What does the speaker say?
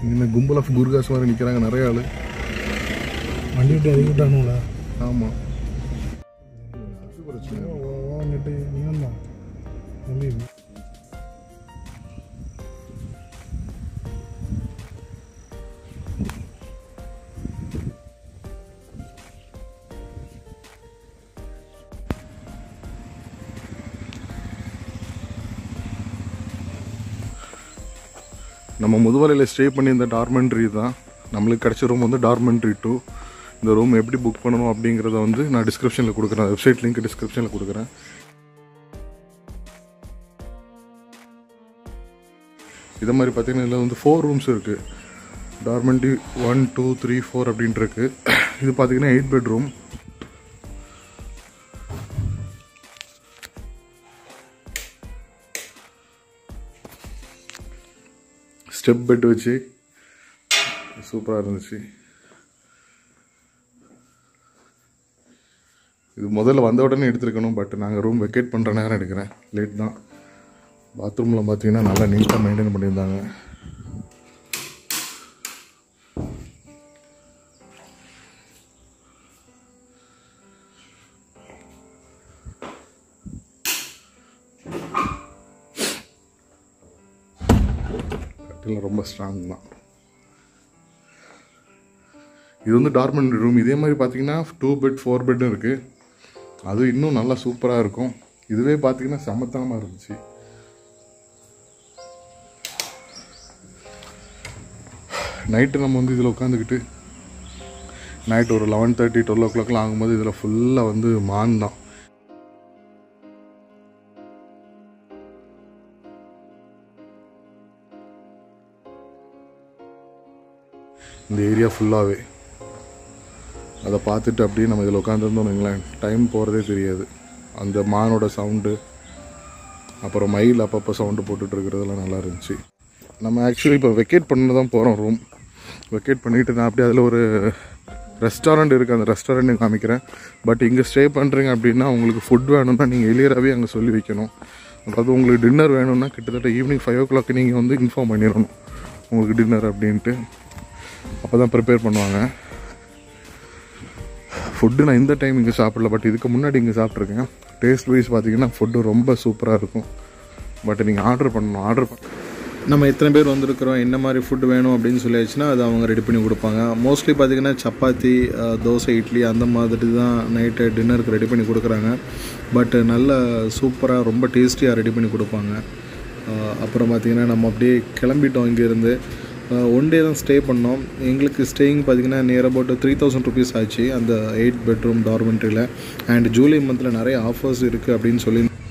இனிமேல் கும்பல் ஆஃப் குர்காஸ் மாதிரி நிற்கிறாங்க நிறைய ஆள் வண்டி விட்டு இறக்கி விட்டானுங்களா ஆமாம் வாங்கிட்டு நீ வந்தா தம்பி நம்ம முதுமலையில் ஸ்டே பண்ணி இந்த டார்மெண்ட்ரி தான் நம்மளுக்கு கிடைச்ச ரூம் வந்து டார்மெண்ட்ரி டூ இந்த ரூம் எப்படி புக் பண்ணணும் அப்படிங்கிறத வந்து நான் டிஸ்கிரிப்ஷனில் கொடுக்குறேன் வெப்சைட் லிங்க் டிஸ்கிரிப்ஷனில் கொடுக்குறேன் இதே மாதிரி பார்த்தீங்கன்னா இதில் வந்து ஃபோர் ரூம்ஸ் இருக்குது dormitory one two three four அப்படின்ட்டு இருக்கு இது பார்த்தீங்கன்னா எயிட் பெட்ரூம் ஸ்டெப் பெட் வச்சு சூப்பராக இருந்துச்சு இது முதல்ல வந்த உடனே எடுத்துருக்கணும் பட் நாங்கள் ரூம் வெக்கேட் பண்ணுற நேரம் எடுக்கிறேன் லேட் தான் பாத்ரூமில் பார்த்தீங்கன்னா நல்லா நீட்டாக மெயின்டைன் பண்ணியிருந்தாங்க கட்டில் ரொம்ப ஸ்ட்ராங் தான் இது வந்து டார்மெண்ட் ரூம் இதே மாதிரி பார்த்தீங்கன்னா டூ பெட் ஃபோர் பெட்டும் இருக்குது அது இன்னும் நல்லா சூப்பராக இருக்கும் இதுவே பார்த்தீங்கன்னா சமத்தனமாக இருந்துச்சு நைட்டு நம்ம வந்து இதில் உட்காந்துக்கிட்டு நைட் ஒரு லெவன் தேர்ட்டி டுவெல் ஓ கிளாக்லாம் ஆகும்போது இதில் ஃபுல்லாக வந்து மான் தான் இந்த ஏரியா ஃபுல்லாகவே அதை பார்த்துட்டு அப்படியே நம்ம இதில் உட்காந்துருந்தோம் வைங்களேன் டைம் போகிறதே தெரியாது அந்த மானோட சவுண்டு அப்புறம் மயில் அப்பப்போ சவுண்டு போட்டுட்டு இருக்கிறதெல்லாம் நல்லா இருந்துச்சு நம்ம ஆக்சுவலி இப்போ வெக்கேட் பண்ண தான் போகிறோம் ரூம் வெக்கேட் பண்ணிவிட்டு நான் அப்படியே அதில் ஒரு ரெஸ்டாரண்ட் இருக்குது அந்த ரெஸ்டாரண்ட் காமிக்கிறேன் பட் இங்கே ஸ்டே பண்ணுறீங்க அப்படின்னா உங்களுக்கு ஃபுட் வேணும்னா நீங்கள் எளியராகவே அங்கே சொல்லி வைக்கணும் அதாவது உங்களுக்கு டின்னர் வேணும்னா கிட்டத்தட்ட ஈவினிங் ஃபைவ் ஓ கிளாக் நீங்கள் வந்து இன்ஃபார்ம் பண்ணிடணும் உங்களுக்கு டின்னர் அப்படின்ட்டு அப்போ தான் ப்ரிப்பேர் பண்ணுவாங்க ஃபுட்டு நான் இந்த டைம் இங்கே சாப்பிடல பட் இதுக்கு முன்னாடி இங்கே சாப்பிட்ருக்கேன் டேஸ்ட் வைஸ் பார்த்தீங்கன்னா ஃபுட்டு ரொம்ப சூப்பராக இருக்கும் பட் நீங்கள் ஆர்டர் பண்ணணும் ஆர்டர் பண்ண நம்ம எத்தனை பேர் வந்திருக்கிறோம் என்ன மாதிரி ஃபுட் வேணும் அப்படின்னு சொல்லியாச்சுன்னா அது அவங்க ரெடி பண்ணி கொடுப்பாங்க மோஸ்ட்லி பார்த்திங்கன்னா சப்பாத்தி அஹ், தோசை இட்லி அந்த மாதிரி தான் நைட்டு டின்னருக்கு ரெடி பண்ணி கொடுக்குறாங்க பட் நல்ல சூப்பராக ரொம்ப டேஸ்டியாக ரெடி பண்ணி கொடுப்பாங்க அஹ், அப்புறம் பார்த்திங்கன்னா நம்ம அப்படியே கிளம்பிட்டோம் இங்கேருந்து ஒன் டே தான் ஸ்டே பண்ணோம் எங்களுக்கு ஸ்டேயிங் பார்த்திங்கன்னா near about three thousand rupees ஆச்சு அந்த எயிட் பெட்ரூம் டார்மெண்ட்ரியில் அண்ட் ஜூலை மந்தில் நிறைய ஆஃபர்ஸ் இருக்குது அப்படின்னு சொல்லி